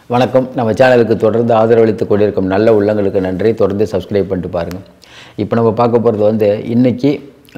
வணக்கம் நம்ம சேனலுக்கு தொடர்ந்து ஆதரவளித்து கொண்டிருக்கும் நல்ல உள்ளங்களுக்கு நன்றி தொடர்ந்து சப்ஸ்கிரைப் பண்ணிட்டு பாருங்கள் இப்போ நம்ம பார்க்க போகிறது வந்து இன்றைக்கி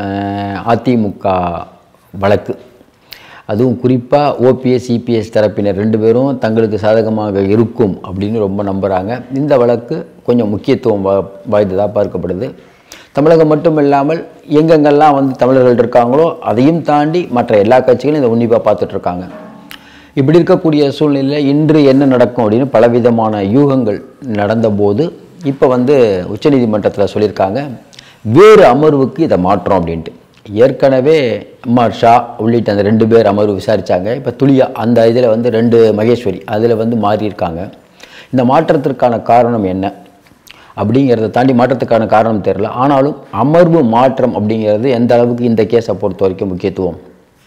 அதிமுக வழக்கு அதுவும் குறிப்பாக ஓபிஎஸ் இபிஎஸ் தரப்பினர் ரெண்டு பேரும் தங்களுக்கு சாதகமாக இருக்கும் அப்படின்னு ரொம்ப நம்புகிறாங்க இந்த வழக்கு கொஞ்சம் முக்கியத்துவம் வா வாய்ந்ததாக பார்க்கப்படுது தமிழகம் மட்டும் இல்லாமல் எங்கெங்கெல்லாம் வந்து தமிழர்கள் இருக்காங்களோ அதையும் தாண்டி மற்ற எல்லா கட்சிகளும் இதை உன்னிப்பாக பார்த்துட்ருக்காங்க இப்படி இருக்கக்கூடிய சூழ்நிலையில் இன்று என்ன நடக்கும் அப்படின்னு பலவிதமான யூகங்கள் நடந்தபோது இப்போ வந்து உச்சநீதிமன்றத்தில் சொல்லியிருக்காங்க வேறு அமர்வுக்கு இதை மாற்றோம் அப்படின்ட்டு ஏற்கனவே அம்மார் ஷா உள்ளிட்ட அந்த ரெண்டு பேர் அமர்வு விசாரித்தாங்க இப்போ துளியா அந்த இதில் வந்து ரெண்டு மகேஸ்வரி அதில் வந்து மாறியிருக்காங்க இந்த மாற்றத்திற்கான காரணம் என்ன அப்படிங்கிறத தாண்டி மாற்றத்துக்கான காரணம் தெரியல ஆனாலும் அமர்வு மாற்றம் அப்படிங்கிறது எந்த அளவுக்கு இந்த கேஸை பொறுத்த வரைக்கும் முக்கியத்துவம்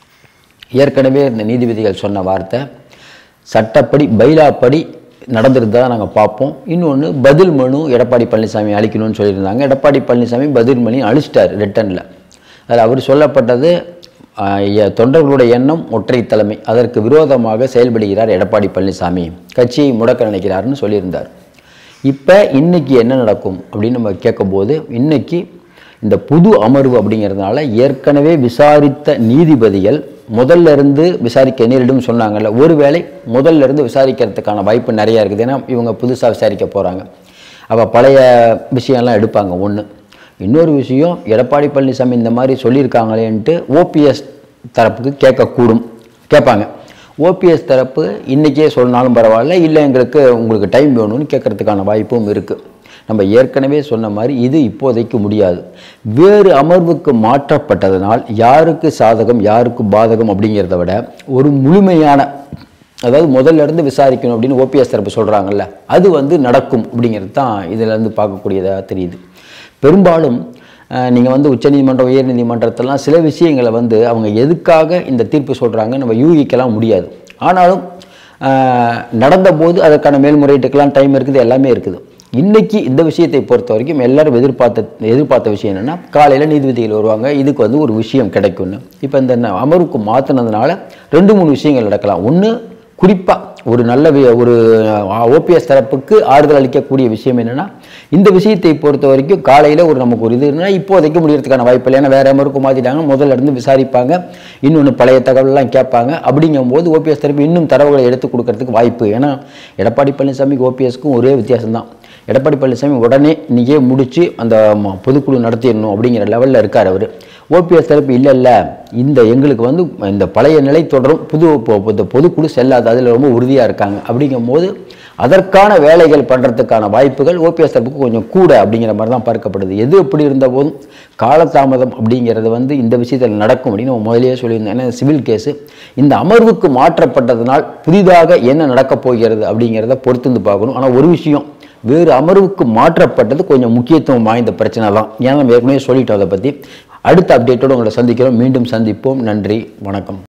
ஏற்கனவே இந்த நீதிபதிகள் சொன்ன வார்த்தை சட்டப்படி பைலாப்படி நடந்திருந்தா நாங்கள் பார்ப்போம் இன்னொன்று பதில் மனு எடப்பாடி பழனிசாமி அளிக்கணும்னு சொல்லியிருந்தாங்க எடப்பாடி பழனிசாமி பதில் மணி அழிச்சிட்டார் ரிட்டனில் அதில் அவர் சொல்லப்பட்டது ஆஹ், எ- தொண்டர்களுடைய எண்ணம் ஒற்றை தலைமை அதற்கு விரோதமாக செயல்படுகிறார் எடப்பாடி பழனிசாமி கட்சியை முடக்க நினைக்கிறாருன்னு சொல்லியிருந்தார் இப்போ இன்னைக்கு என்ன நடக்கும் அப்படின்னு நம்ம கேட்கும்போது இன்னைக்கு இந்த புது அமர்வு அப்படிங்கிறதுனால ஏற்கனவே விசாரித்த நீதிபதிகள் முதல்ல இருந்து விசாரிக்க நேரிடும் சொன்னாங்கல்ல ஒருவேளை முதல்ல இருந்து விசாரிக்கிறதுக்கான வாய்ப்பு நிறையா இருக்குது ஏன்னா இவங்க புதுசாக விசாரிக்க போகிறாங்க அப்போ பழைய விஷயம்லாம் எடுப்பாங்க ஒன்று இன்னொரு விஷயம் எடப்பாடி பழனிசாமி இந்த மாதிரி சொல்லியிருக்காங்களேன்ட்டு ஓபிஎஸ் தரப்புக்கு கேட்கக்கூடும் கேட்பாங்க ஓபிஎஸ் தரப்பு இன்றைக்கே சொன்னாலும் பரவாயில்ல இல்லை எங்களுக்கு உங்களுக்கு டைம் வேணும்னு கேட்கறதுக்கான வாய்ப்பும் இருக்குது நம்ம ஏற்கனவே சொன்ன மாதிரி இது இப்போதைக்கு முடியாது வேறு அமர்வுக்கு மாற்றப்பட்டதனால் யாருக்கு சாதகம் யாருக்கு பாதகம் அப்படிங்கிறத விட ஒரு முழுமையான அதாவது முதல்ல இருந்து விசாரிக்கணும் அப்படின்னு ஓபிஎஸ் தரப்பு சொல்கிறாங்கல்ல அது வந்து நடக்கும் அப்படிங்கிறது தான் இதில் இருந்து பார்க்கக்கூடியதாக தெரியுது பெரும்பாலும் நீங்கள் வந்து உச்சநீதிமன்றம் உயர்நீதிமன்றத்தெல்லாம் சில விஷயங்களை வந்து அவங்க எதுக்காக இந்த தீர்ப்பு சொல்கிறாங்க நம்ம யூகிக்கலாம் முடியாது ஆனாலும் ஆஹ், நடந்தபோது அதற்கான மேல்முறையீட்டுக்கெல்லாம் டைம் இருக்குது எல்லாமே இருக்குது இன்னைக்கு இந்த விஷயத்தை பொறுத்த வரைக்கும் எல்லாரும் எதிர்பார்த்த எதிர்பார்த்த விஷயம் என்னென்னா காலையில் நீதிபதிகள் வருவாங்க இதுக்கு வந்து ஒரு விஷயம் கிடைக்கும்னு இப்போ இந்த ந- அமர்வுக்கு மாற்றினதுனால ரெண்டு மூணு விஷயங்கள் நடக்கலாம் ஒன்று குறிப்பாக ஒரு நல்ல வி- ஒரு ஓபிஎஸ் தரப்புக்கு ஆறுதல் அளிக்கக்கூடிய விஷயம் என்னென்னா இந்த விஷயத்தை பொறுத்த வரைக்கும் காலையில் ஒரு நமக்கு ஒரு இது இருந்தால் இப்போதைக்கு முடியறதுக்கான வாய்ப்பு இல்லை ஏன்னா வேறு அமர்வுக்கு மாற்றிட்டாங்க முதல்ல இருந்து விசாரிப்பாங்க இன்னொன்று பழைய தகவல்லாம் கேட்பாங்க அப்படிங்கும்போது ஓபிஎஸ் தரப்பு இன்னும் தரவுகளை எடுத்து கொடுக்கறதுக்கு வாய்ப்பு ஏன்னா எடப்பாடி பழனிசாமிக்கு ஓபிஎஸ்க்கும் ஒரே வித்தியாசம் தான் எடப்பாடி பழனிசாமி உடனே இன்னைக்கே முடித்து அந்த ம- பொதுக்குழு நடத்திடணும் அப்படிங்கிற லெவலில் இருக்கார் அவர் ஓபிஎஸ் தரப்பு இல்லை இல்லை இந்த எங்களுக்கு வந்து இந்த பழைய நிலை தொடரும் புது பொ- இந்த பொதுக்குழு செல்லாது அதில் ரொம்ப உறுதியாக இருக்காங்க அப்படிங்கும்போது அதற்கான வேலைகள் பண்ணுறதுக்கான வாய்ப்புகள் ஓபிஎஸ் தரப்புக்கு கொஞ்சம் கூட அப்படிங்கிற மாதிரி தான் பார்க்கப்படுது எது எப்படி இருந்த போதும் காலதாமதம் அப்படிங்கிறது வந்து இந்த விஷயத்தில் நடக்கும் அப்படின்னு நம்ம முதலியே சொல்லியிருந்தேன் ஏன்னா சிவில் கேஸு இந்த அமர்வுக்கு மாற்றப்பட்டதனால் புதிதாக என்ன நடக்கப் போகிறது அப்படிங்கிறத பொறுத்து வந்து பார்க்கணும் ஆனால் ஒரு விஷயம் வேறு அமர்வுக்கு மாற்றப்பட்டது கொஞ்சம் முக்கியத்துவம் வாய்ந்த பிரச்சனை தான் ஏன்னா நம்ம ஏற்கனவே சொல்லிட்டோம் அதை பற்றி அடுத்த அப்டேட்டோடு உங்களை சந்திக்கிறோம் மீண்டும் சந்திப்போம் நன்றி வணக்கம்